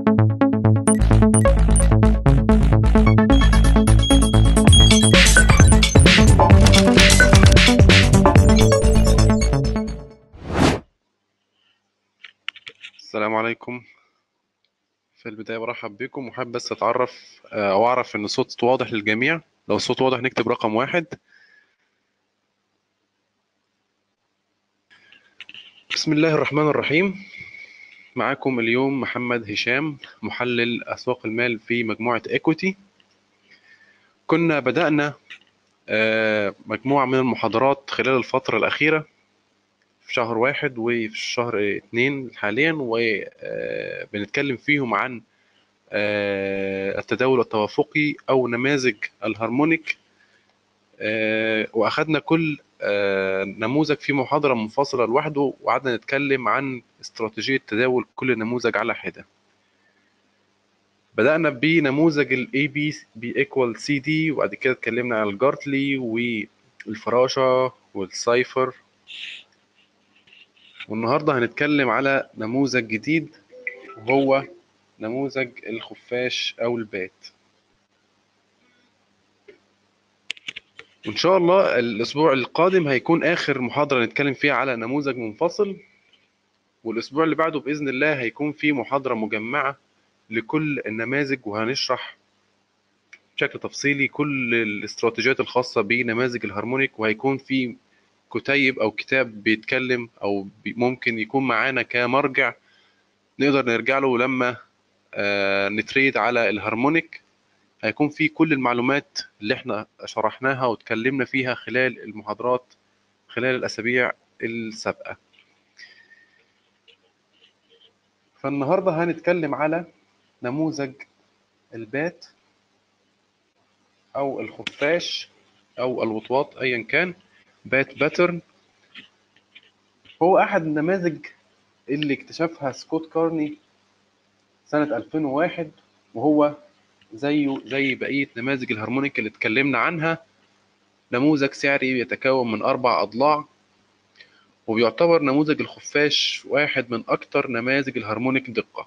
السلام عليكم في البداية برحب بكم وحابب بس أتعرف آه، أو أعرف إن الصوت واضح للجميع لو الصوت واضح نكتب رقم واحد بسم الله الرحمن الرحيم معاكم اليوم محمد هشام محلل أسواق المال في مجموعة إيكويتي كنا بدأنا آه، مجموعة من المحاضرات خلال الفترة الأخيرة في شهر واحد وفي شهر اتنين حاليا وبنتكلم فيهم عن آه، التداول التوافقي أو نماذج الهارمونيك آه، وأخدنا كل آه، نموذج في محاضرة منفصلة لوحده وقعدنا نتكلم عن استراتيجية تداول كل نموذج على حدة بدأنا بنموذج ال AB ب equal CD وبعد كده اتكلمنا عن الجارتلي والفراشة والسايفر والنهاردة هنتكلم على نموذج جديد وهو نموذج الخفاش أو البات وإن شاء الله الأسبوع القادم هيكون آخر محاضرة نتكلم فيها على نموذج منفصل والأسبوع اللي بعده بإذن الله هيكون في محاضرة مجمعة لكل النماذج وهنشرح بشكل تفصيلي كل الاستراتيجيات الخاصة بنماذج الهارمونيك وهيكون في كتيب أو كتاب بيتكلم أو بي- ممكن يكون معانا كمرجع نقدر نرجع له لما آه، نتريد على الهارمونيك هيكون فيه كل المعلومات اللي احنا شرحناها واتكلمنا فيها خلال المحاضرات خلال الأسابيع السابقة فالنهاردة هنتكلم على نموذج البات أو الخفاش أو الوطواط أيا كان بات باترن هو أحد النماذج اللي اكتشفها سكوت كارني سنة 2001 وهو زيه زي بقية نماذج الهارمونيك اللي اتكلمنا عنها نموذج سعري يتكون من أربع أضلاع وبيعتبر نموذج الخفاش واحد من أكتر نماذج الهارمونيك دقة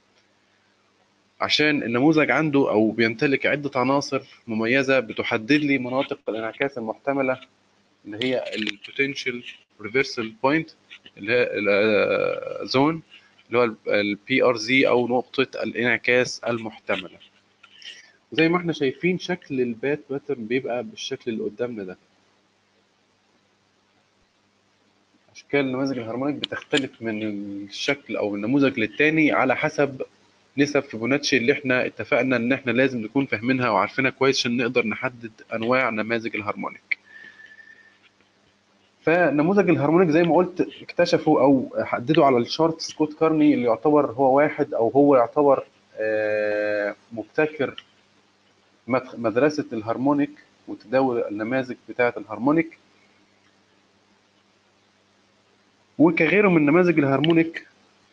عشان النموذج عنده أو بيمتلك عدة عناصر مميزة بتحدد لي مناطق الانعكاس المحتملة اللي هي البوتنشال ريفرسال بوينت اللي هي الزون اللي هو البي ار زي او نقطة الانعكاس المحتملة زي ما احنا شايفين شكل البات باترن بيبقى بالشكل اللي قدامنا ده اشكال نماذج الهارمونيك بتختلف من الشكل او النموذج للتاني على حسب نسب فيبوناتشي اللي احنا اتفقنا ان احنا لازم نكون فاهمينها وعارفينها كويس عشان نقدر نحدد انواع نماذج الهارمونيك فنموذج الهارمونيك زي ما قلت اكتشفوا او حددوا على الشارت سكوت كارني اللي يعتبر هو واحد او هو يعتبر آه، مبتكر مد- مدرسة الهارمونيك وتداول النماذج بتاعة الهارمونيك وكغيره من نماذج الهارمونيك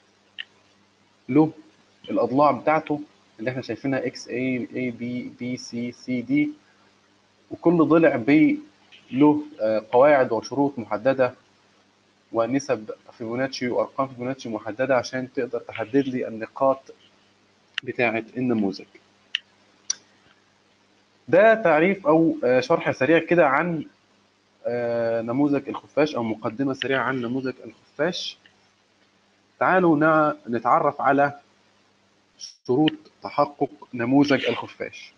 له الأضلاع بتاعته اللي احنا شايفينها اكس اي اي بي بي سي سي دي وكل ضلع بي له آه، قواعد وشروط محددة ونسب فيبوناتشي وأرقام فيبوناتشي محددة عشان تقدر تحدد لي النقاط بتاعة النموذج ده تعريف أو آه، شرح سريع كده عن آه، نموذج الخفاش أو مقدمة سريعة عن نموذج الخفاش تعالوا نع- نتعرف على شروط تحقق نموذج الخفاش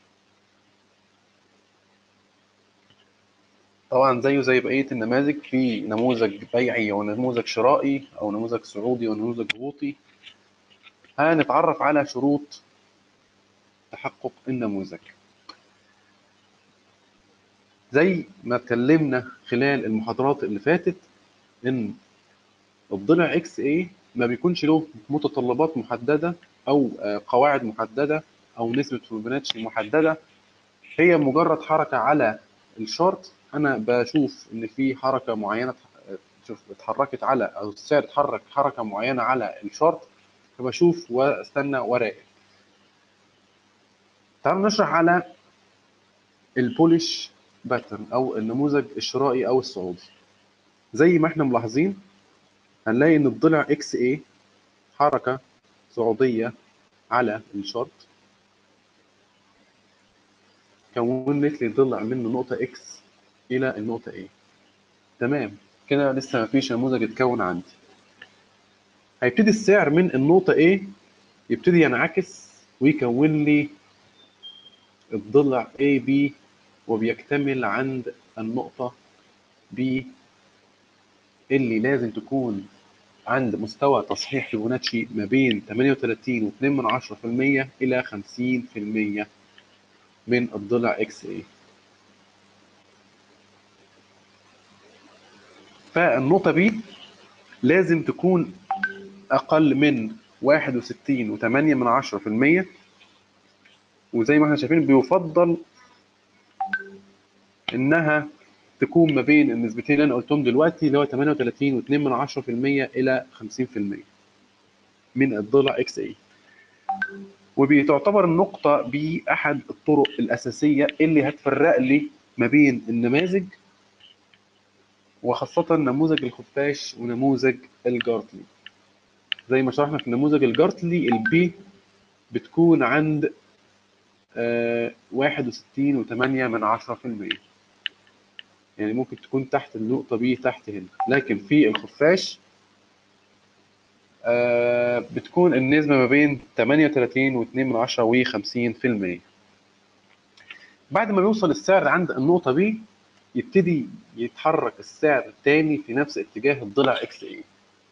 طبعا زيه زي بقية النماذج في نموذج بيعي ونموذج شرائي أو نموذج صعودي ونموذج هبوطي هنتعرف على شروط تحقق النموذج زي ما اتكلمنا خلال المحاضرات اللي فاتت ان الضلع اكس اي ما بيكونش له متطلبات محدده او آه، قواعد محدده او نسبه فيبوناتشي محدده هي مجرد حركه على الشارت انا بشوف ان في حركه معينه اتح- شوف اتحركت على او السعر اتحرك حركه معينه على الشارت فبشوف واستنى وراقب تعالوا نشرح على البوليش باترن او النموذج الشرائي او الصعودي زي ما احنا ملاحظين هنلاقي ان الضلع اكس اي حركه صعوديه على الشارت كونت لي ضلع من النقطة X إلى النقطة A تمام كده لسه مفيش نموذج اتكون عندي هيبتدي السعر من النقطة A يبتدي ينعكس ويكون لي الضلع AB وبيكتمل عند النقطة B اللي لازم تكون عند مستوى تصحيح فيبوناتشي ما بين 38.2% إلى 50% من الضلع XA فالنقطة B لازم تكون أقل من 61.8 من 10% وزي ما احنا شايفين بيفضل إنها تكون ما بين النسبتين اللي أنا قلتهم دلوقتي اللي هو 38.2 من 10% إلى 50% من الضلع XA وبتعتبر النقطة بأحد الطرق الأساسية اللي هتفرق لي ما بين النماذج وخاصة نموذج الخفاش ونموذج الجارتلي زي ما شرحنا في نموذج الجارتلي البي بتكون عند واحد وستين وثمانية من عشرة في المية يعني ممكن تكون تحت النقطة بي تحت هنا لكن في الخفاش آه بتكون النسبة ما بين 38 و2 من عشرة و 50 في المية بعد ما بيوصل السعر عند النقطة بي يبتدي يتحرك السعر تاني في نفس اتجاه الضلع اكس اي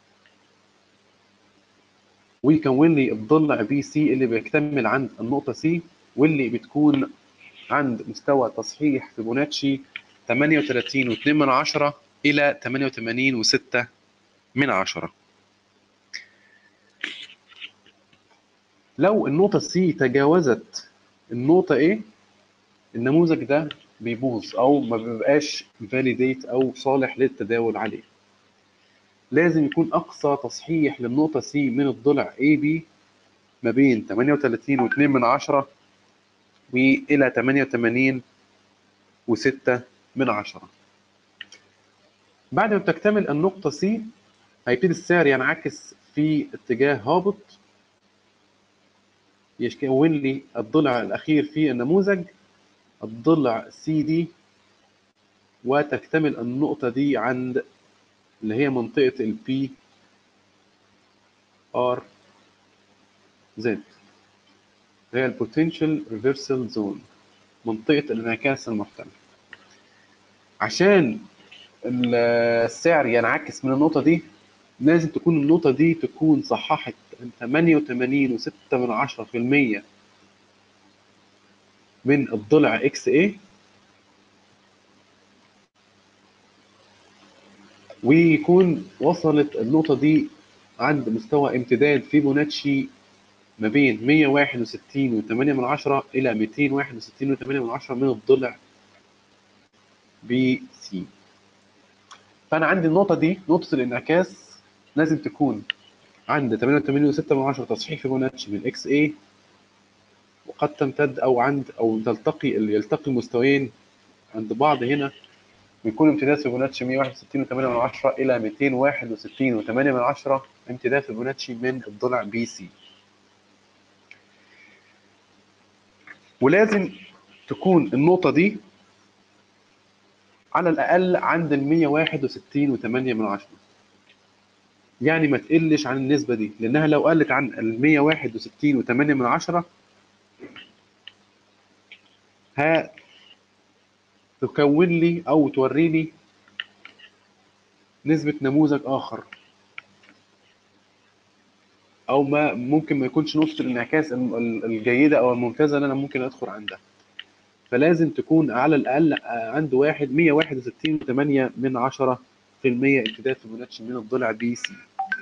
ويكون لي الضلع بي سي اللي بيكتمل عند النقطة سي واللي بتكون عند مستوى تصحيح فيبوناتشي 38 و2 من عشرة إلى 88 و6 من عشرة لو النقطة سي تجاوزت النقطة A النموذج ده بيبوظ أو ما بيبقاش فاليديت أو صالح للتداول عليه لازم يكون أقصى تصحيح للنقطة سي من الضلع AB ما بين 38 و2 من عشرة وإلى 88 و6 من عشرة بعد ما تكتمل النقطة سي هيبتدي السعر ينعكس في اتجاه هابط يكون لي الضلع الأخير في النموذج الضلع سي دي وتكتمل النقطة دي عند اللي هي منطقة البي ار زد هي البوتنشال ريفرسال زون منطقة الانعكاس المحتمل عشان السعر ينعكس من النقطة دي لازم تكون النقطة دي تكون صححت 88 و6 من عشرة في المية من الضلع اكس اي ويكون وصلت النقطة دي عند مستوى امتداد فيبوناتشي ما بين 161 و8 من عشرة إلى 261 و8 من عشرة من الضلع بي سي فأنا عندي النقطة دي نقطة الانعكاس لازم تكون عند 88 و6 من عشرة تصحيح فيبوناتشي من اكس اي وقد تمتد او عند او تلتقي يلتقي المستويين عند بعض هنا بيكون امتداد فيبوناتشي 161 و8 من عشرة الى 261 و8 من عشرة امتداد فيبوناتشي من الضلع بي سي ولازم تكون النقطة دي على الأقل عند ال 161 و8 من عشرة يعني ما تقلش عن النسبة دي لأنها لو قلت عن ال 161 و8 من عشرة ها تكون لي او توري لي نسبة نموذج اخر او ما ممكن ما يكونش نقطة الانعكاس الجيدة او الممتازة اللي انا ممكن ادخل عندها فلازم تكون على الاقل عند واحد 161 8 من عشرة في المية امتداد فيبوناتشي من الضلع بي سي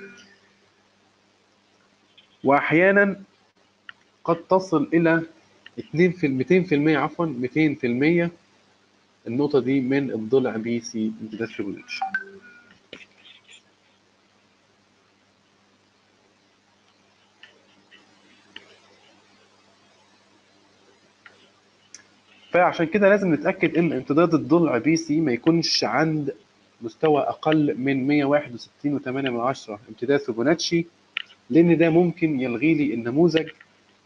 واحيانا قد تصل الى 2 في 200% عفوا 200% النقطة دي من الضلع بي سي امتداد فيبوناتشي فعشان كده لازم نتأكد ان امتداد الضلع بي سي ما يكونش عند مستوى اقل من 161 و8 من عشرة امتداد فيبوناتشي لان ده ممكن يلغي لي النموذج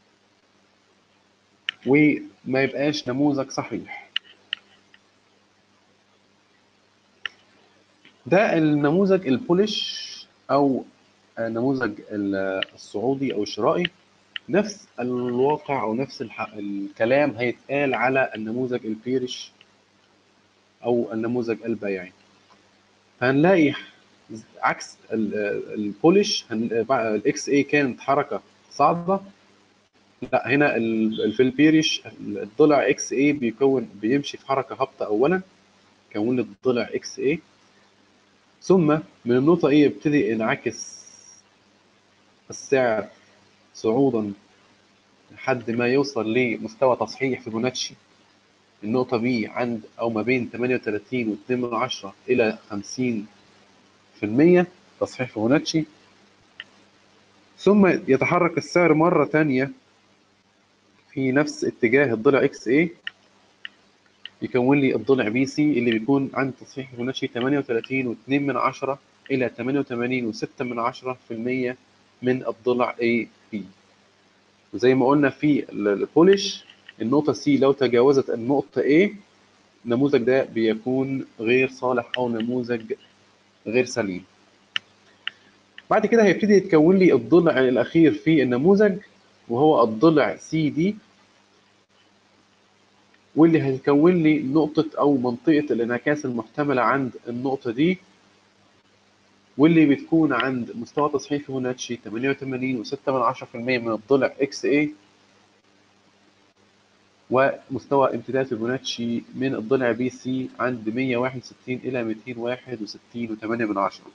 وما يبقاش نموذج صحيح ده النموذج البولش او نموذج الصعودي او الشرائي نفس الواقع او نفس الح- الكلام هيتقال على النموذج البيرش او النموذج البيعي فهنلاقي عكس ال- البولش الاكس اي كانت حركه صاعده لا هنا ال- في البيرش الضلع اكس اي بيكون بيمشي في حركه هابطه اولا كون لي الضلع اكس اي ثم من النقطه اي يبتدي ينعكس السعر صعودا لحد ما يوصل لمستوى تصحيح فيبوناتشي النقطة B عند أو ما بين 38 و2 من عشرة إلى 50 في المية تصحيح فيبوناتشي ثم يتحرك السعر مرة تانية في نفس اتجاه الضلع XA يكون لي الضلع بي سي اللي بيكون عند تصحيح فيبوناتشي 38 و2 من عشرة إلى 88 و6 من عشرة في المية من الضلع A B وزي ما قلنا في البولش النقطة C لو تجاوزت النقطة A النموذج ده بيكون غير صالح أو نموذج غير سليم بعد كده هيبتدي يتكون لي الضلع الأخير في النموذج وهو الضلع CD واللي هيكون لي نقطة أو منطقة الانعكاس المحتملة عند النقطة دي واللي بتكون عند مستوى تصحيح فيبوناتشي 88 و6 من 10% من الضلع اكس اي ومستوى امتداد فيبوناتشي من الضلع بي سي عند 161 الى 261 و8 من 10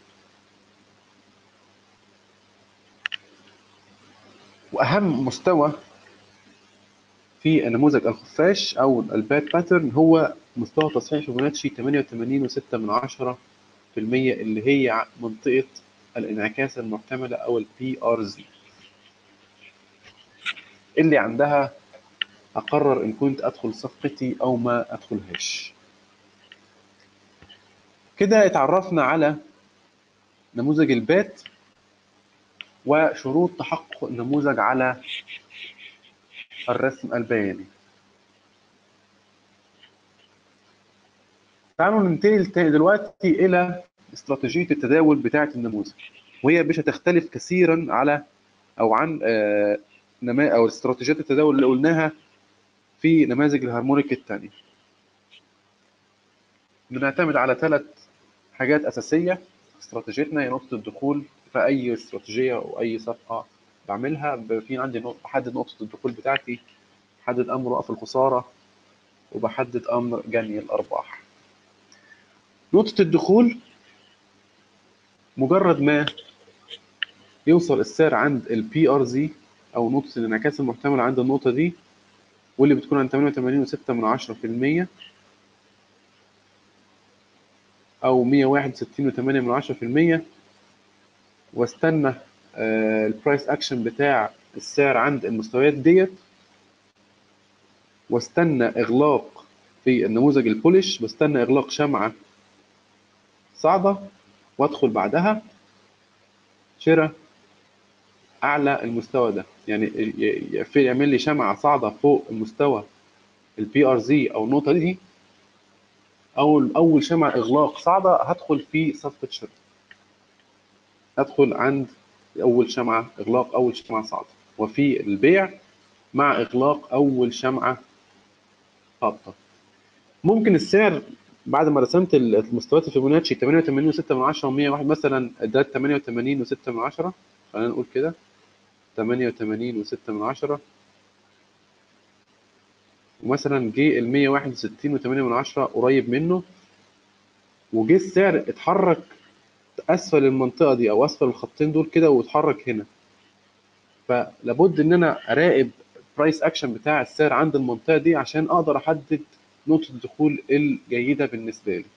واهم مستوى في نموذج الخفاش او البات باترن هو مستوى تصحيح فيبوناتشي 88 و6 من 10 في المية اللي هي منطقة الانعكاس المحتملة أو البي ار زي اللي عندها أقرر إن كنت أدخل صفقتي أو ما أدخلهاش كده اتعرفنا على نموذج البات وشروط تحقق النموذج على الرسم البياني تعالوا ننتقل دلوقتي الى استراتيجيه التداول بتاعه النموذج وهي مش هتختلف كثيرا على او عن آه نما او استراتيجيات التداول اللي قلناها في نماذج الهارمونيك الثانيه بنعتمد على ثلاث حاجات اساسيه في استراتيجيتنا هي نقطه الدخول في اي استراتيجيه او اي صفقه بعملها في عندي نقطه بحدد نقطه الدخول بتاعتي بحدد امر وقف الخساره وبحدد امر جني الارباح نقطة الدخول مجرد ما يوصل السعر عند البي ار زي او نقطة الانعكاس المحتمل عند النقطة دي واللي بتكون عند 88 وستة من عشرة في المية او 161 وثمانية من عشرة في المية واستنى آه البرايس اكشن بتاع السعر عند المستويات ديت واستنى اغلاق في النموذج البولش بستنى اغلاق شمعة صاعدة وادخل بعدها شراء اعلى المستوى ده يعني يعمل لي شمعة صاعدة فوق المستوى البي ار زي او النقطة دي او اول شمعة اغلاق صاعدة هدخل في صفقة شراء ادخل عند اول شمعة اغلاق اول شمعة صاعدة وفي البيع مع اغلاق اول شمعة هابطة ممكن السعر بعد ما رسمت المستويات الفيبوناتشي 88 و6 من 10 و101 مثلا ده 88 و6 من 10 خلينا نقول كده 88 و6 من 10 ومثلا جه ال 161 و8 من 10 قريب منه وجه السعر اتحرك اسفل المنطقه دي او اسفل الخطين دول كده واتحرك هنا فلابد ان انا اراقب برايس اكشن بتاع السعر عند المنطقه دي عشان اقدر احدد نقطة الدخول الجيدة بالنسبة لي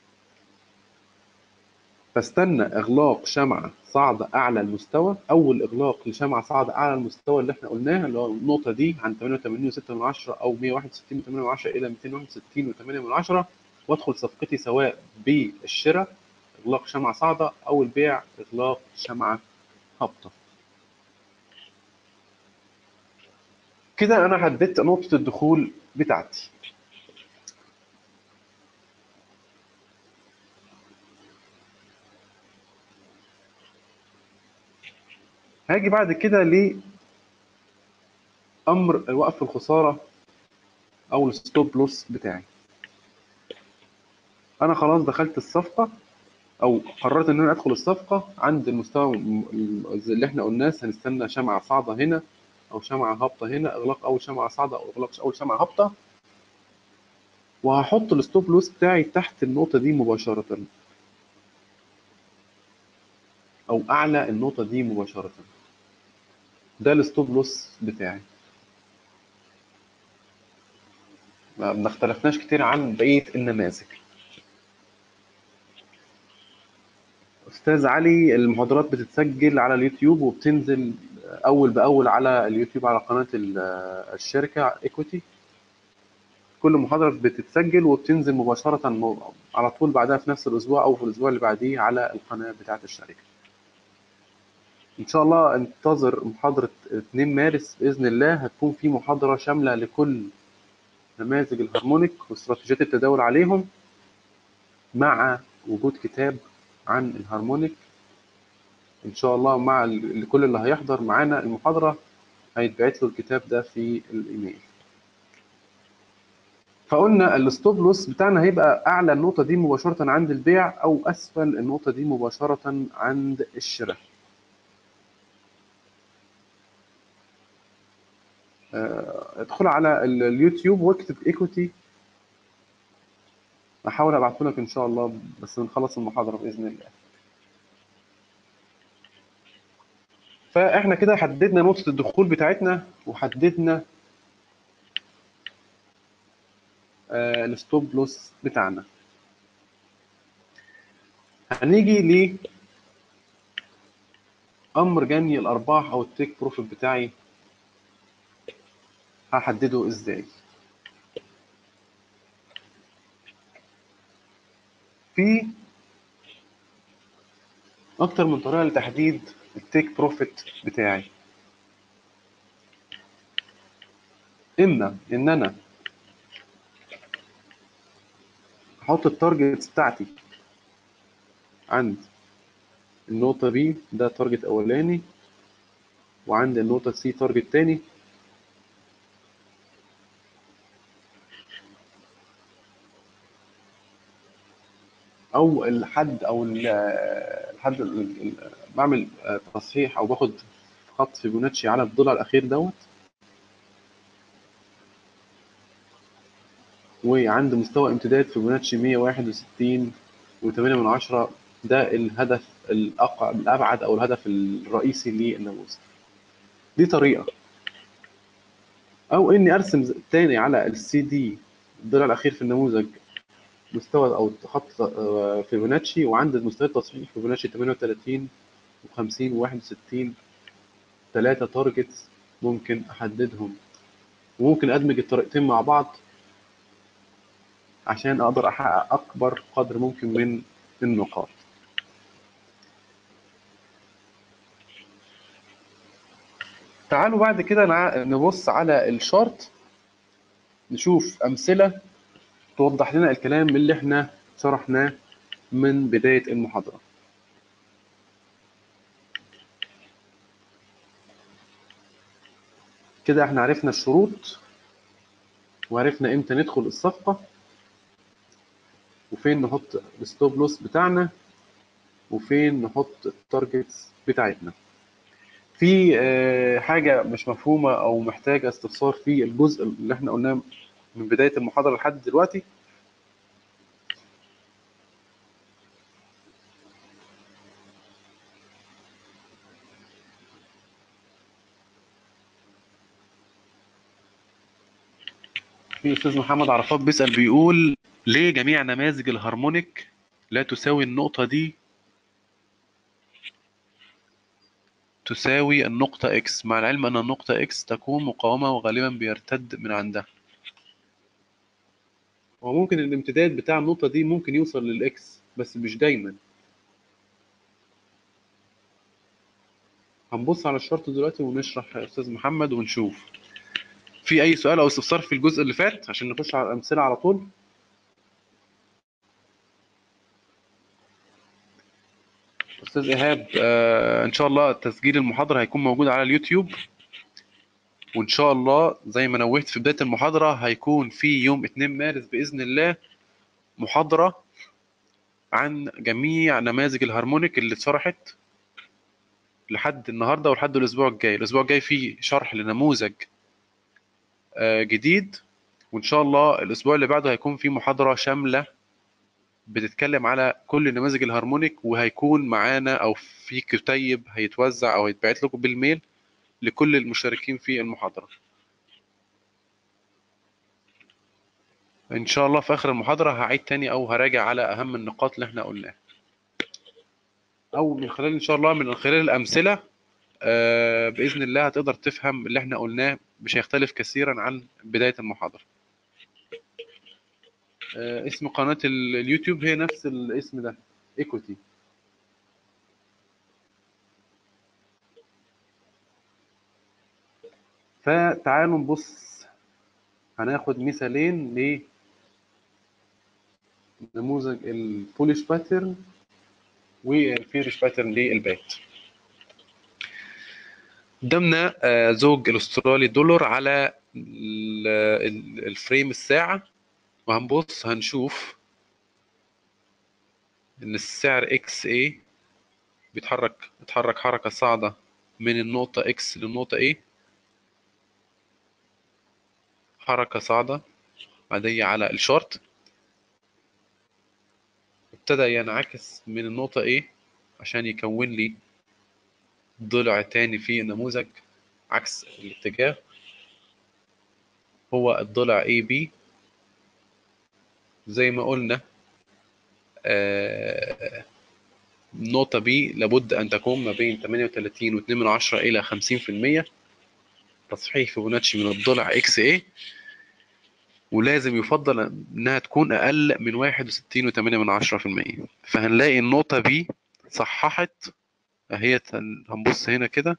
فاستنى إغلاق شمعة صاعدة أعلى المستوى أول إغلاق لشمعة صاعدة أعلى المستوى اللي إحنا قلناه اللي هو النقطة دي عند 88 و6 من 10 أو 161 و8 من 10 إلى 261 و8 من 10 وأدخل صفقتي سواء بالشراء إغلاق شمعة صاعدة أو البيع إغلاق شمعة هابطة كده انا حددت نقطة الدخول بتاعتي هاجي بعد كده لأمر وقف الخسارة أو الستوب لوس بتاعي أنا خلاص دخلت الصفقة أو قررت إن أنا أدخل الصفقة عند المستوى اللي إحنا قلناه هنستنى شمعة صاعدة هنا أو شمعة هابطة هنا إغلاق أول شمعة صاعدة أو إغلاق أول شمعة هابطة وهحط الستوب لوس بتاعي تحت النقطة دي مباشرة أو أعلى النقطة دي مباشرة ده الستوب لوس بتاعي ما ما اختلفناش كتير عن بقية النماذج أستاذ علي المحاضرات بتتسجل على اليوتيوب وبتنزل أول بأول على اليوتيوب على قناة ال- الشركة إيكوتي كل محاضرة بتتسجل وبتنزل مباشرة م- على طول بعدها في نفس الأسبوع أو في الأسبوع اللي بعديه على القناة بتاعة الشركة إن شاء الله انتظر محاضرة 2 مارس بإذن الله هتكون في محاضرة شاملة لكل نماذج الهارمونيك واستراتيجيات التداول عليهم مع وجود كتاب عن الهارمونيك إن شاء الله مع ال- كل اللي هيحضر معانا المحاضرة هيتبعت له الكتاب ده في الإيميل فقلنا الستوب لوس بتاعنا هيبقى أعلى النقطة دي مباشرة عند البيع أو أسفل النقطة دي مباشرة عند الشراء آه، ادخل على ال- اليوتيوب واكتب ايكوتي احاول ابعته لك ان شاء الله بس نخلص المحاضرة بإذن الله فاحنا كده حددنا نقطة الدخول بتاعتنا وحددنا آه، الستوب لوس بتاعنا هنيجي لأمر جني الأرباح أو التيك بروفيت بتاعي هحدده إزاي في أكتر من طريقة لتحديد التيك بروفيت بتاعي إما إن أنا أحط التارجتس بتاعتي عند النقطة B ده تارجت أولاني وعند النقطة C تارجت تاني أو الحد أو ال- الحد ال- ال- بعمل آه، تصحيح أو باخد خط فيبوناتشي على الضلع الأخير دوت وعند مستوى امتداد فيبوناتشي 161 و8 من عشرة ده الهدف الأق- الأبعد أو الهدف الرئيسي للنموذج دي طريقة أو إني أرسم تاني على السي دي الضلع الأخير في النموذج مستوى أو خط آه، فيبوناتشي وعند مستوى التصحيح فيبوناتشي 38 و50 و61 ثلاثة تارجتس ممكن أحددهم وممكن أدمج الطريقتين مع بعض عشان أقدر أحقق أكبر قدر ممكن من النقاط تعالوا بعد كده نع- نبص على الشارت نشوف أمثلة توضح لنا الكلام اللي احنا شرحناه من بداية المحاضرة كده احنا عرفنا الشروط وعرفنا امتى ندخل الصفقة وفين نحط الستوب لوس بتاعنا وفين نحط التارجتس بتاعتنا في آه، حاجة مش مفهومة أو محتاجة استفسار في الجزء اللي احنا قلناه من بداية المحاضرة لحد دلوقتي في أستاذ محمد عرفات بيسأل بيقول ليه جميع نماذج الهارمونيك لا تساوي النقطة دي تساوي النقطة X مع العلم أن النقطة X تكون مقاومة وغالبا بيرتد من عندها وممكن الامتداد بتاع النقطة دي ممكن يوصل للإكس بس مش دايما هنبص على الشرط دلوقتي ونشرح يا أستاذ محمد ونشوف في اي سؤال او استفسار في الجزء اللي فات عشان نخش على الامثله على طول استاذ ايهاب آه ان شاء الله تسجيل المحاضره هيكون موجود على اليوتيوب وان شاء الله زي ما نوهت في بدايه المحاضره هيكون في يوم 2 مارس باذن الله محاضره عن جميع نماذج الهارمونيك اللي اتشرحت لحد النهارده ولحد الاسبوع الجاي الاسبوع الجاي فيه شرح لنموذج آه، جديد وان شاء الله الاسبوع اللي بعده هيكون في محاضره شامله بتتكلم على كل نماذج الهارمونيك وهيكون معانا او في كتيب هيتوزع او هيتبعت لكم بالميل لكل المشتركين في المحاضره ان شاء الله في اخر المحاضره هعيد تاني او هراجع على اهم النقاط اللي احنا قلناها او من خلال ان شاء الله من خلال الامثله آه، باذن الله هتقدر تفهم اللي احنا قلناه مش هيختلف كثيرا عن بدايه المحاضره آه، اسم قناه ال- اليوتيوب هي نفس الاسم ده ايكوتي فتعالوا نبص هناخد مثالين لنموذج البوليش باترن والفيرش باترن للبات قدامنا آه، زوج الاسترالي دولار على ال- ال- الفريم الساعة وهنبص هنشوف ان السعر اكس اي بيتحرك بيتحرك حركة صاعدة من النقطة اكس للنقطة ايه حركة صاعدة عادية على الشورت ابتدى ينعكس من النقطة A عشان يكون لي ضلع تاني في النموذج عكس الاتجاه هو الضلع AB زي ما قلنا آه، النقطة B لابد أن تكون ما بين 38 و2 من عشرة إلى 50% تصحيح فيبوناتشي من الضلع XA ولازم يفضل انها تكون اقل من 61 و8 من عشرة في المية فهنلاقي النقطة بي صححت اهي هنبص هنا كده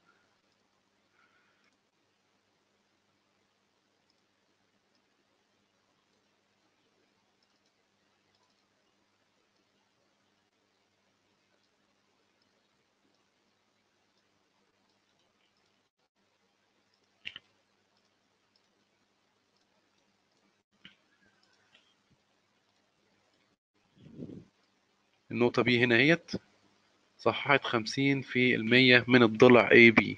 النقطة بي هنا اهيت صححت 50 في المية من الضلع اي بي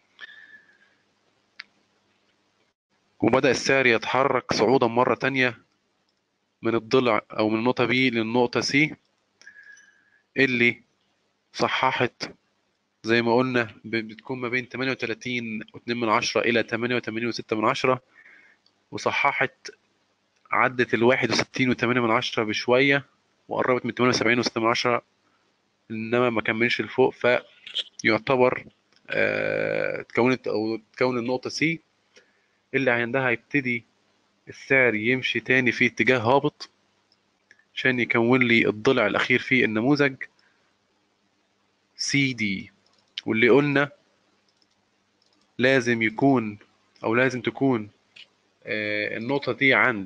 وبدأ السعر يتحرك صعودا مرة تانية من الضلع أو من النقطة بي للنقطة سي اللي صححت زي ما قلنا ب- بتكون ما بين 38 و2 من عشرة إلى 88 و6 من عشرة وصححت عدت ال 61 و8 من عشرة بشوية وقربت من 78 و6 من عشرة إنما ما كملش لفوق فيعتبر آه، اتكونت أو تكون النقطة سي اللي عندها هيبتدي السعر يمشي تاني في اتجاه هابط عشان يكون لي الضلع الأخير في النموذج سي دي واللي قلنا لازم يكون أو لازم تكون آه، النقطة دي عند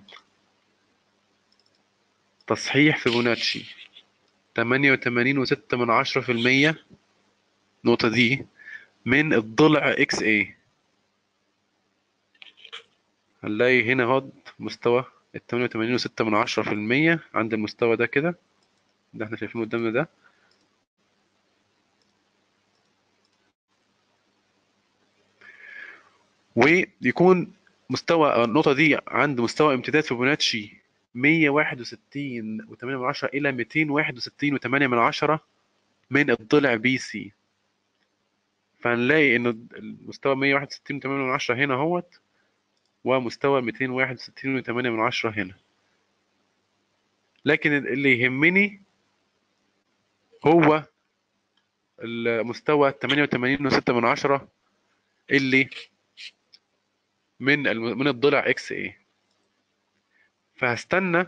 تصحيح فيبوناتشي تمانية وتمانين وستة من عشرة في المية النقطة دي من الضلع اكس اي هنلاقي هنا اهو مستوى التمانية وتمانين وستة من عشرة في المية عند المستوى ده كده ده احنا شايفينه قدامنا ده ويكون مستوى النقطة دي عند مستوى امتداد فيبوناتشي 161 و8 من عشرة إلى 261 و8 من عشرة من الضلع بي سي فهنلاقي إن المستوى 161 و8 من عشرة هنا اهوت ومستوى 261 و8 من عشرة هنا لكن اللي يهمني هو المستوى 88 و6 من عشرة اللي من الم- من الضلع اكس اي فهستنى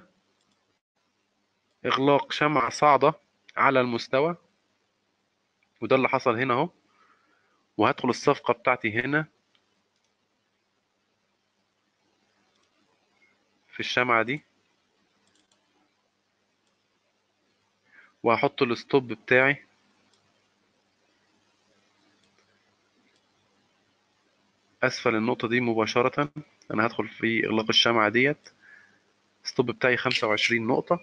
اغلاق شمع صاعدة على المستوى وده اللي حصل هنا اهو وهدخل الصفقة بتاعتي هنا في الشمعة دي وهحط الستوب بتاعي اسفل النقطة دي مباشرة انا هدخل في اغلاق الشمعة ديت ستوب بتاعي خمسة وعشرين نقطة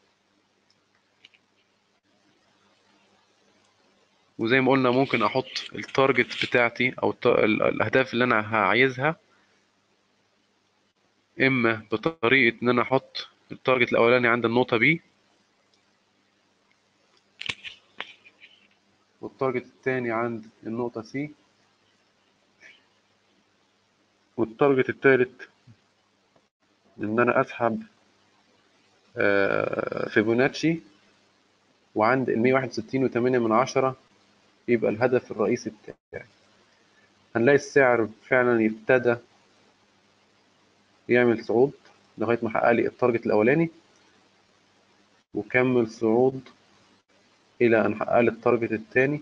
وزي ما قلنا ممكن احط التارجت بتاعتي او الت- ال- الاهداف اللي انا عايزها اما بطريقة ان انا احط التارجت الاولاني عند النقطة بي والتارجت التاني عند النقطة سي والتارجت التالت ان انا اسحب آه، فيبوناتشي وعند ال 161 وتمانية من عشرة يبقى الهدف الرئيسي بتاعي هنلاقي السعر فعلا ابتدى يعمل صعود لغاية ما حقق لي التارجت الأولاني وكمل صعود إلى أن حقق لي التارجت التاني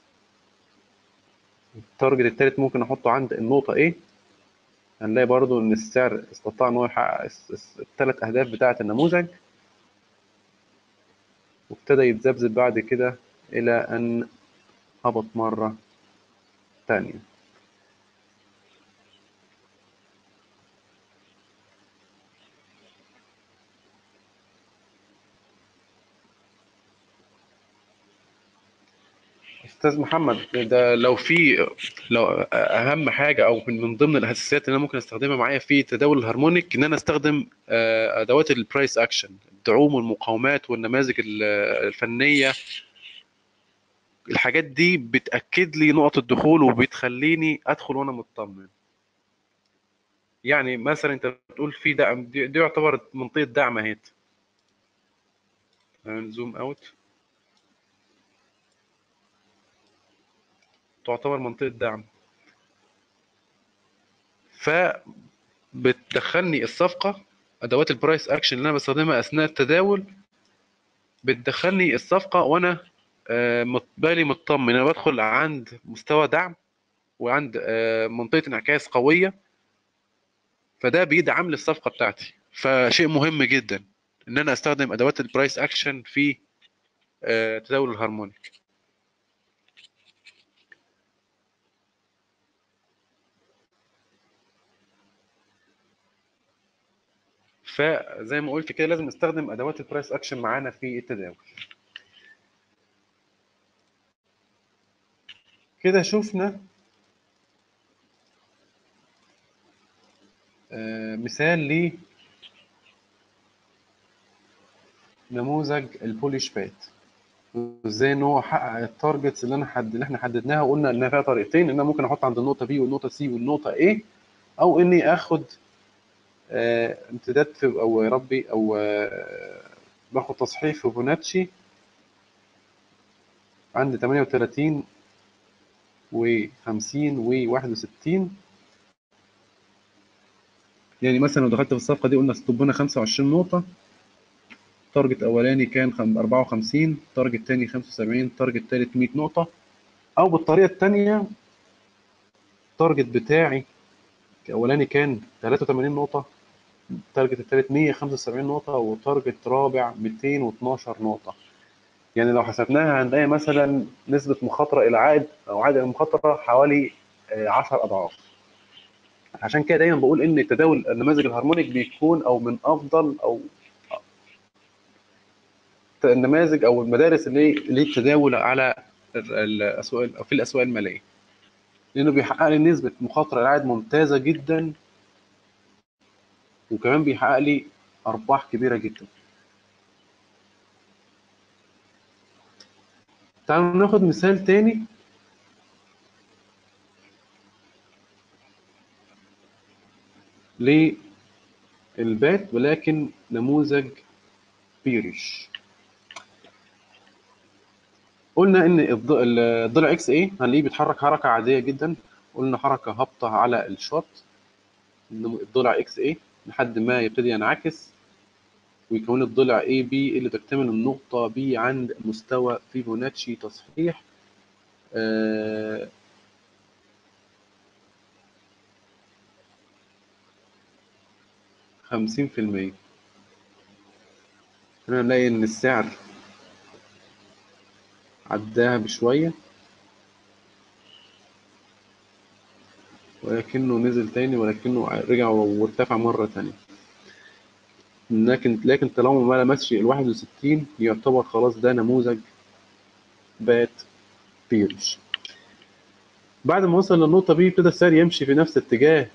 التارجت التالت ممكن أحطه عند النقطة A هنلاقي برضو إن السعر استطاع إن هو يحقق الس- الس- التلات أهداف بتاعة النموذج وابتدى يتذبذب بعد كده إلى أن هبط مرة تانية استاذ محمد ده لو في لو اهم حاجه او من من ضمن الاساسيات اللي انا ممكن استخدمها معايا في تداول الهارمونيك ان انا استخدم آه، ادوات البرايس اكشن الدعوم والمقاومات والنماذج ال- الفنيه الحاجات دي بتاكد لي نقط الدخول وبتخليني ادخل وانا مطمن يعني مثلا انت بتقول في دعم دي, دي يعتبر منطقه دعم اهيت زوم اوت تعتبر منطقه دعم فبتدخلني الصفقه ادوات البرايس اكشن اللي انا بستخدمها اثناء التداول بتدخلني الصفقه وانا آه، مت- بالي مطمن انا بدخل عند مستوى دعم وعند آه، منطقه انعكاس قويه فده بيدعم لي الصفقه بتاعتي فشيء مهم جدا ان انا استخدم ادوات البرايس اكشن في آه، تداول الهارمونيك فزي ما قلت كده لازم نستخدم ادوات البرايس اكشن معانا في التداول كده شفنا آه، مثال لنموذج البوليش بات وازاي ان هو حقق التارجتس اللي انا حد اللي احنا حددناها وقلنا انها فيها طريقتين ان انا ممكن احط عند النقطه بي والنقطه سي والنقطه A او اني اخد آه، امتداد في او يا ربي او آه، باخد تصحيح فيبوناتشي عند 38 و50 و61 يعني مثلا لو دخلت في الصفقه دي قلنا ستوبنا 25 نقطه تارجت اولاني كان خم- 54 تارجت تاني 75 تارجت تالت 100 نقطه او بالطريقه الثانيه التارجت بتاعي الاولاني كان 83 نقطه التارجت الثالث 175 نقطه وتارجت رابع 212 نقطه يعني لو حسبناها هنلاقي مثلا نسبه مخاطره الى عائد او عائد المخاطره حوالي آه، 10 اضعاف عشان كده دايما بقول ان تداول النماذج الهارمونيك بيكون او من افضل او النماذج او المدارس اللي للتداول على ال- الاسواق او في الاسواق الماليه لانه بيحقق لي نسبه مخاطره العائد ممتازه جدا وكمان بيحقق لي ارباح كبيره جدا تعالوا ناخد مثال تاني للبات ولكن نموذج بيرش قلنا ان الض- الضلع اكس ايه هنلاقيه بيتحرك حركه عاديه جدا قلنا حركه هابطه على الشوت إنه الضلع اكس ايه لحد ما يبتدي ينعكس ويكون الضلع اي بي اللي تكتمل النقطه بي عند مستوى فيبوناتشي تصحيح آه، خمسين في المية هنا نلاقي إن السعر عداها بشوية ولكنه نزل تاني ولكنه رجع وارتفع مرة تانية لكن لكن طالما ما لمسش الواحد وستين يعتبر خلاص ده نموذج بات بيرش بعد ما وصل للنقطة دي ابتدى السعر يمشي في نفس اتجاه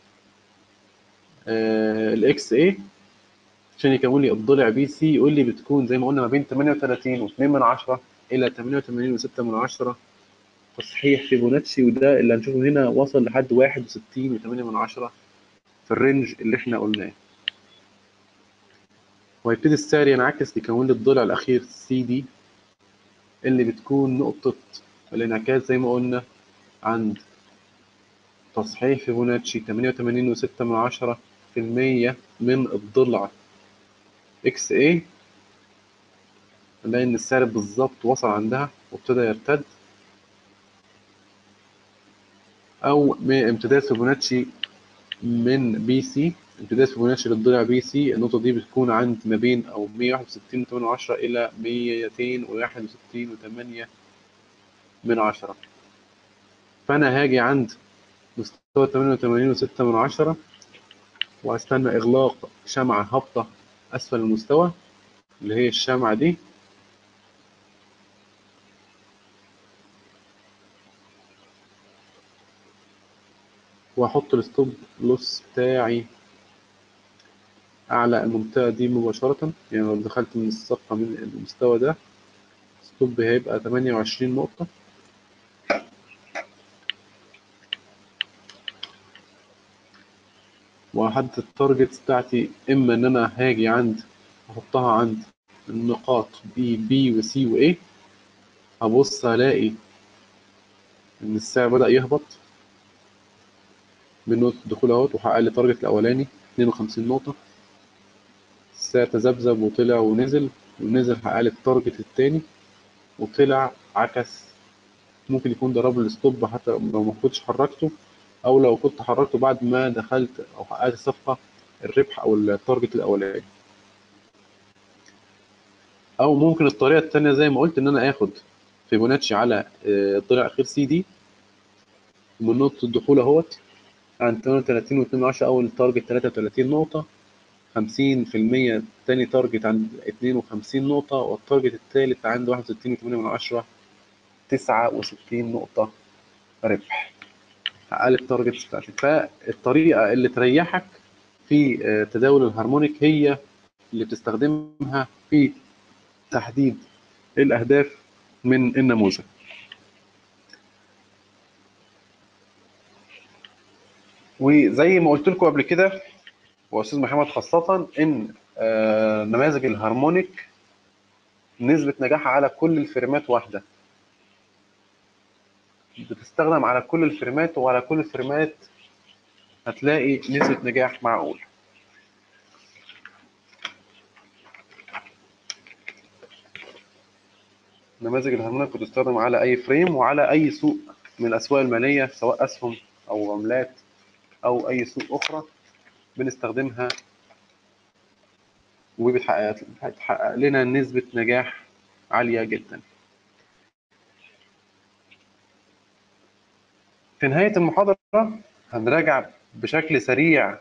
الاكس اي عشان يكون لي الضلع بي سي يقول لي بتكون زي ما قلنا ما بين 38 و2 من عشرة إلى 88 و6 من عشرة تصحيح فيبوناتشي وده اللي هنشوفه هنا وصل لحد 61 و8 من عشرة في الرينج اللي احنا قلناه وهيبتدي السعر ينعكس يكون لي الضلع الأخير سي دي اللي بتكون نقطة الانعكاس زي ما قلنا عند تصحيح فيبوناتشي 88 وستة من عشرة في المية من الضلع اكس اي نلاقي ان السعر بالظبط وصل عندها وابتدى يرتد او امتداد فيبوناتشي من بي سي امتداد فيبوناتشي للضلع بي سي النقطة دي بتكون عند ما بين او 161 وثمانية عشرة الى 261 وثمانية من عشرة فانا هاجي عند مستوى 88 وستة من عشرة وهستنى إغلاق شمعة هابطة أسفل المستوى اللي هي الشمعة دي وأحط الستوب لوس بتاعي أعلى المنطقة دي مباشرة يعني لو دخلت من الصفحة من المستوى ده ستوب هيبقى 28 نقطة وهحدد التارجتس بتاعتي اما ان انا هاجي عند احطها عند النقاط بي بي وسي واي هبص هلاقي ان السعر بدأ يهبط من نقطة الدخول اهوت وحقق لي التارجت الاولاني 52 نقطة السعر تذبذب وطلع ونزل ونزل حقق لي التارجت التاني وطلع عكس ممكن يكون ضرب الستوب حتى لو ما كنتش حركته او لو كنت حركته بعد ما دخلت او حققت الصفقه الربح او التارجت الاولاني او ممكن الطريقه الثانيه زي ما قلت ان انا اخد فيبوناتشي على الضلع الاخير سي دي من نقطه الدخول اهوت عند 38 و2 اول تارجت 33 نقطه 50% تاني تارجت عند 52 نقطة والتارجت الثالث عند 61 و8 من عشرة 69 نقطة ربح اقل التارجتس بتاعتك فالطريقه اللي تريحك في تداول الهارمونيك هي اللي بتستخدمها في تحديد الاهداف من النموذج وزي ما قلت لكم قبل كده واستاذ محمد خاصه ان نماذج الهارمونيك نسبه نجاحها على كل الفريمات واحده بتستخدم على كل الفريمات وعلى كل الفريمات هتلاقي نسبة نجاح معقول نماذج الهرمونات بتستخدم على أي فريم وعلى أي سوق من الأسواق المالية سواء أسهم أو عملات أو أي سوق أخرى بنستخدمها وبتحقق لنا نسبة نجاح عالية جدا في نهاية المحاضرة هنراجع بشكل سريع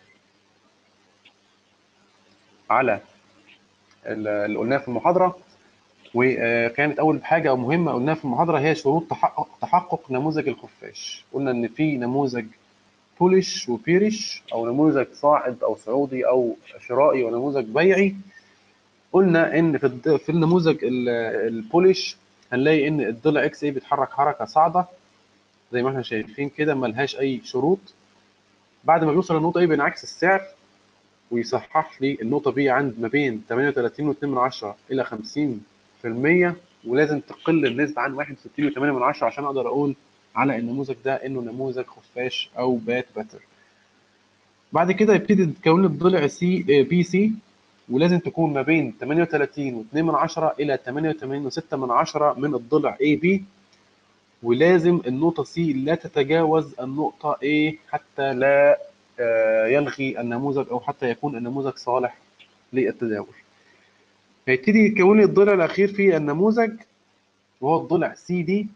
على اللي قلناه في المحاضرة وكانت أول حاجة أو مهمة قلناها في المحاضرة هي شروط تحقق, تحقق نموذج الخفاش قلنا إن في نموذج بولش وبيرش أو نموذج صاعد أو صعودي أو شرائي ونموذج بيعي قلنا إن في في النموذج البولش هنلاقي إن الضلع إكس إيه بيتحرك حركة صاعدة زي ما احنا شايفين كده ملهاش اي شروط بعد ما بيوصل النقطه ايه بينعكس السعر ويصحح لي النقطه بي عند ما بين 38 و2 من عشرة الى 50% ولازم تقل النسبه عن 61 و8 من عشرة عشان اقدر اقول على النموذج ده انه نموذج خفاش او بات باتر بعد كده يبتدي تكون لي الضلع سي بي سي ولازم تكون ما بين 38 و2 من عشرة الى 88 و6 من عشرة من الضلع اي بي ولازم النقطة C لا تتجاوز النقطة A حتى لا آه، يلغي النموذج او حتى يكون النموذج صالح للتداول هيبتدي يتكون لي الضلع الاخير في النموذج وهو الضلع سي دي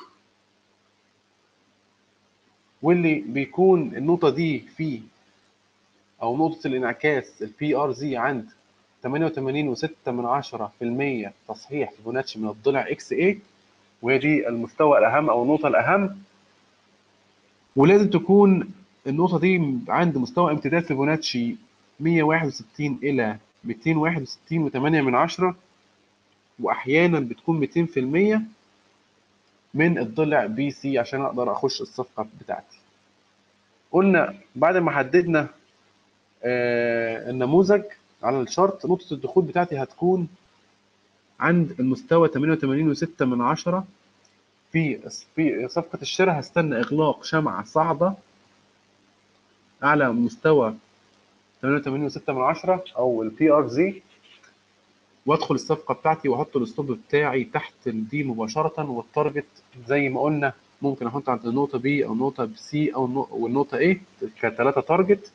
واللي بيكون النقطه دي في او نقطه الانعكاس البي ار زي عند 88.6 من 10% تصحيح فيبوناتشي من الضلع اكس اي وهي دي المستوى الاهم او النقطه الاهم ولازم تكون النقطه دي عند مستوى امتداد فيبوناتشي 161 الى 261 و8 من عشرة واحيانا بتكون 200% من الضلع بي سي عشان اقدر اخش الصفقه بتاعتي قلنا بعد ما حددنا آه النموذج على الشرط نقطه الدخول بتاعتي هتكون عند المستوى 88.6 من عشرة في في صفقة الشراء هستنى إغلاق شمعة صاعدة أعلى مستوى 88.6 من عشرة أو البي ار زي وأدخل الصفقة بتاعتي وأحط الستوب بتاعي تحت الدي مباشرة والتارجت زي ما قلنا ممكن أحط عند النقطة بي أو النقطة سي أو النق- والنقطة A كثلاثة تارجت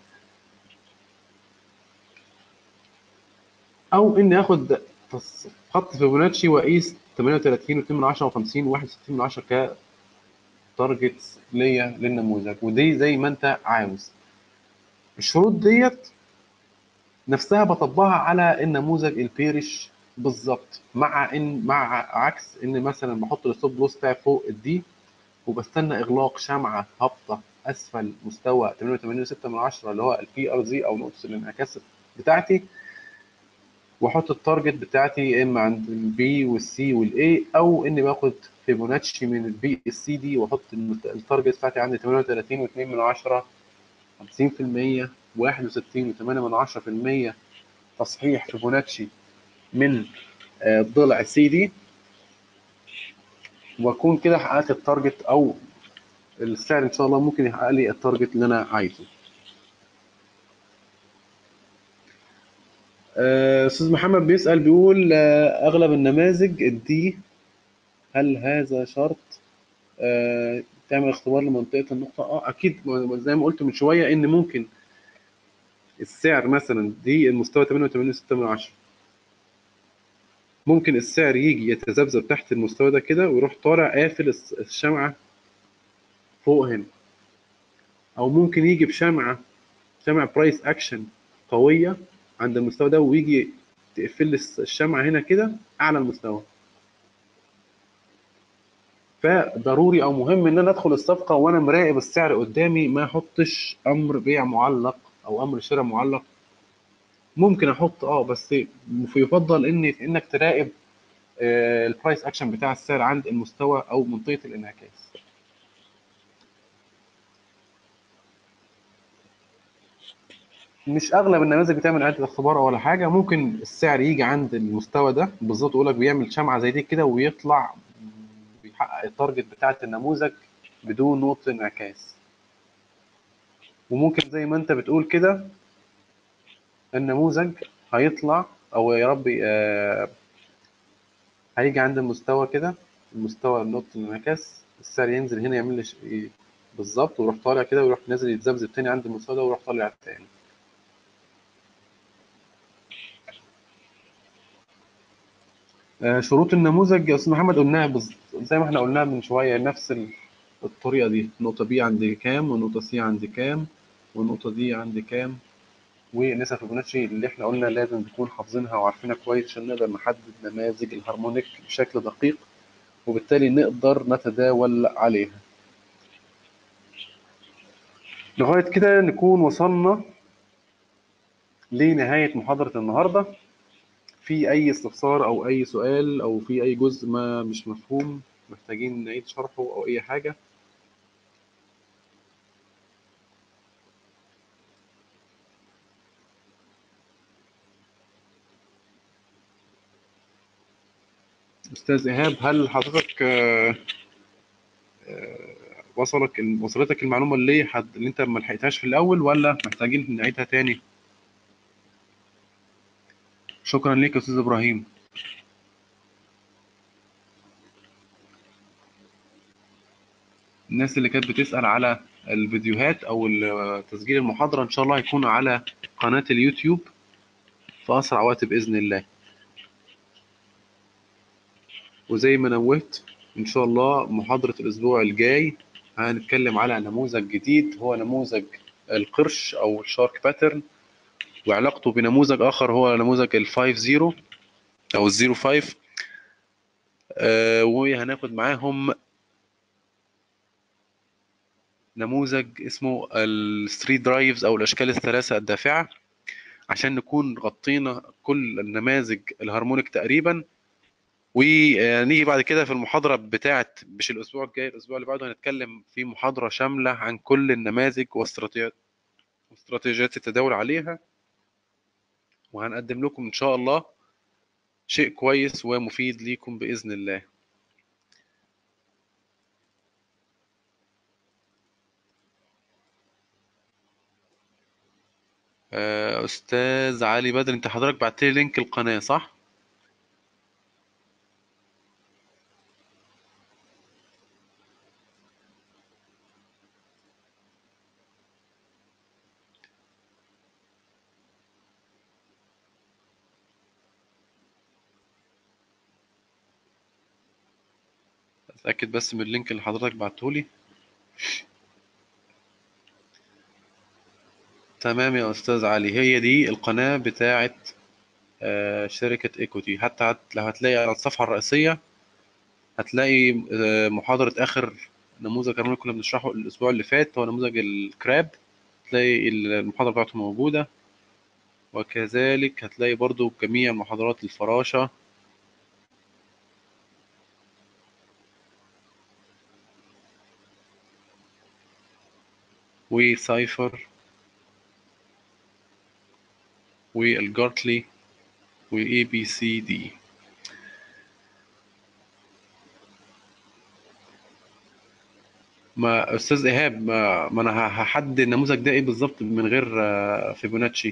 أو إني آخد تص- خط فيبوناتشي وأقيس 38 و2 من 10 و50 و61 من 10 كتارجتس ليا للنموذج ودي زي ما أنت عاوز الشروط ديت نفسها بطبقها على النموذج البيرش بالظبط مع ان مع عكس ان مثلا بحط الستوب لوس بتاعي فوق الدي وبستنى اغلاق شمعه هابطه اسفل مستوى 88.6 من عشرة اللي هو البي ار زي او نقطه الانعكاس بتاعتي واحط التارجت بتاعتي يا اما عند البي والسي والاي او اني باخد فيبوناتشي من البي السي دي واحط المت- التارجت بتاعتي عند 38.2 من عشرة 50% 61 و8 من 10% تصحيح فيبوناتشي من آه، الضلع سي دي واكون كده حققت التارجت او السعر ان شاء الله ممكن يحقق لي التارجت اللي انا عايزه آه، استاذ محمد بيسأل بيقول آه، اغلب النماذج الدي هل هذا شرط آه، تعمل اختبار لمنطقة النقطة اه اكيد ما- زي ما قلت من شوية ان ممكن السعر مثلا دي المستوى 88.6 من عشرة ممكن السعر يجي يتذبذب تحت المستوى ده كده ويروح طالع قافل الس- الشمعة فوق هنا او ممكن يجي بشمعة شمعة برايس اكشن قوية عند المستوى ده ويجي تقفل لي الس- الشمعة هنا كده اعلى المستوى فضروري او مهم ان انا ادخل الصفقة وانا مراقب السعر قدامي ما احطش امر بيع معلق او امر شراء معلق ممكن احط اه بس يفضل ان انك تراقب آه، البرايس اكشن بتاع السعر عند المستوى او منطقه الانعكاس مش اغلب النماذج بتعمل اعاده اختبار ولا حاجه ممكن السعر يجي عند المستوى ده بالظبط يقول لك بيعمل شمعه زي دي كده ويطلع بيحقق التارجت بتاعه النموذج بدون نقطه انعكاس وممكن زي ما انت بتقول كده النموذج هيطلع او يا ربي آه، هيجي عند المستوى كده المستوى نقطة الانعكاس السعر ينزل هنا يعمل لي ش- ي- بالظبط ويروح طالع كده ويروح نازل يتذبذب تاني عند المستوى ده ويروح طالع تاني آه، شروط النموذج يا استاذ محمد قلناها بز... زي ما احنا قلناها من شويه نفس ال- الطريقه دي النقطه بي عند كام والنقطه سي عند كام والنقطه دي عند كام ونسب فيبوناتشي اللي احنا قلنا لازم نكون حافظينها وعارفينها كويس عشان نقدر نحدد نماذج الهارمونيك بشكل دقيق وبالتالي نقدر نتداول عليها لغايه كده نكون وصلنا لنهايه محاضره النهارده في اي استفسار او اي سؤال او في اي جزء ما مش مفهوم محتاجين نعيد شرحه او اي حاجه استاذ ايهاب هل حضرتك آه، آه، وصلك وصلتك المعلومه اللي حد اللي انت ما لحقتهاش في الاول ولا محتاجين نعيدها تاني شكرا ليك يا استاذ ابراهيم الناس اللي كانت بتسال على الفيديوهات او ال- تسجيل المحاضرة ان شاء الله هيكون على قناة اليوتيوب في اسرع وقت باذن الله وزي ما نوهت ان شاء الله محاضرة الاسبوع الجاي هنتكلم على نموذج جديد هو نموذج القرش او الشارك باترن وعلاقته بنموذج اخر هو نموذج ال 50 او ال 05 آه وهناخد معاهم نموذج اسمه الستريت درايفز او الاشكال الثلاثه الدافعه عشان نكون غطينا كل النماذج الهارمونيك تقريبا ونيجي بعد كده في المحاضره بتاعه مش الاسبوع الجاي الاسبوع اللي بعده هنتكلم في محاضره شامله عن كل النماذج واستراتيجيات واستراتيجيات التداول عليها وهنقدم لكم ان شاء الله شيء كويس ومفيد ليكم باذن الله آه، استاذ علي بدر انت حضرتك بعت لي لينك القناه صح اتاكد بس من اللينك اللي حضرتك بعته لي تمام يا استاذ علي هي دي القناه بتاعه آه، شركه ايكوتي حتى هت- لو هتلاقي على الصفحه الرئيسيه هتلاقي آه، محاضره اخر نموذج اللي كنا بنشرحه الاسبوع اللي فات هو نموذج الكراب تلاقي المحاضره بتاعته موجوده وكذلك هتلاقي برضو جميع محاضرات الفراشه وسايفر والجارتلي واي بي سي دي ما استاذ ايهاب ما, ما انا هحدد النموذج ده ايه بالظبط من غير آه، فيبوناتشي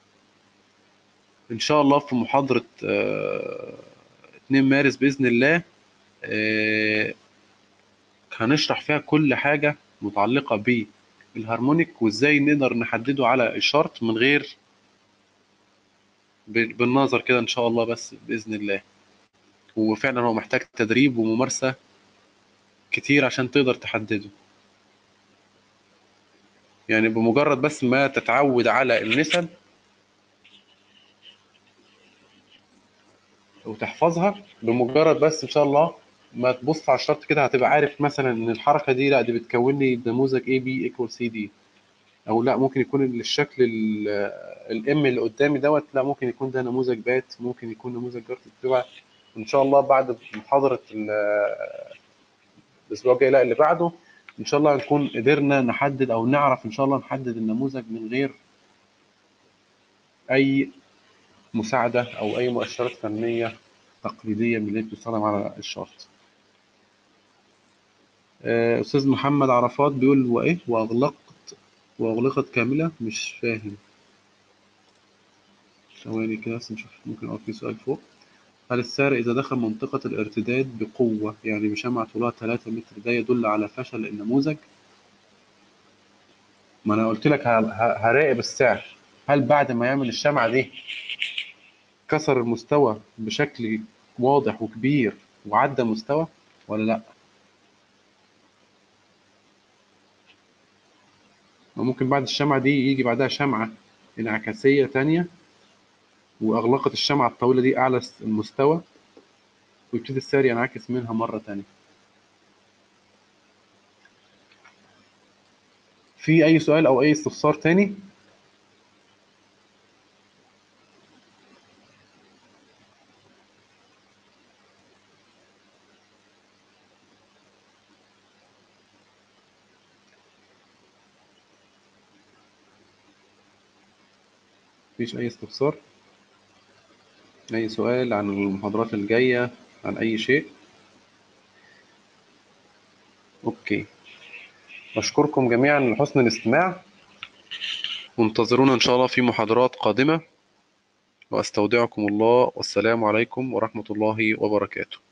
ان شاء الله في محاضره آه، 2 مارس باذن الله آه، هنشرح فيها كل حاجه متعلقه بالهارمونيك وازاي نقدر نحدده على الشرط من غير ب- بالنظر كده ان شاء الله بس باذن الله وفعلا هو محتاج تدريب وممارسه كتير عشان تقدر تحدده يعني بمجرد بس ما تتعود على النسب وتحفظها بمجرد بس ان شاء الله ما تبص على الشرط كده هتبقى عارف مثلا ان الحركه دي لا دي بتكون لي نموذج اي بي ايكوال سي دي او لا ممكن يكون الشكل الام اللي قدامي دوت لا ممكن يكون ده نموذج بات ممكن يكون نموذج جارت تبقى ان شاء الله بعد محاضره ال- الاسبوع الجاي لا اللي بعده ان شاء الله هنكون قدرنا نحدد او نعرف ان شاء الله نحدد النموذج من غير اي مساعده او اي مؤشرات فنيه تقليديه من اللي بتستخدم على الشارت آه، استاذ محمد عرفات بيقول وايه واغلقت واغلقت كامله مش فاهم ثواني كده بس نشوف ممكن اقول في سؤال فوق هل السعر إذا دخل منطقة الارتداد بقوة يعني بشمعة طولها 3 متر ده يدل على فشل النموذج؟ ما أنا قلت لك ه- ه- هراقب السعر هل بعد ما يعمل الشمعة دي كسر المستوى بشكل واضح وكبير وعدى مستوى ولا لأ؟ وممكن بعد الشمعة دي يجي بعدها شمعة انعكاسية تانية وأغلقت الشمعة الطويلة دي أعلى المستوى ويبتدي السعر ينعكس منها مرة تانية في أي سؤال أو أي استفسار تاني؟ مفيش أي استفسار؟ أي سؤال عن المحاضرات الجاية عن أي شيء؟ أوكي أشكركم جميعا لحسن الاستماع وانتظرونا إن شاء الله في محاضرات قادمة وأستودعكم الله والسلام عليكم ورحمة الله وبركاته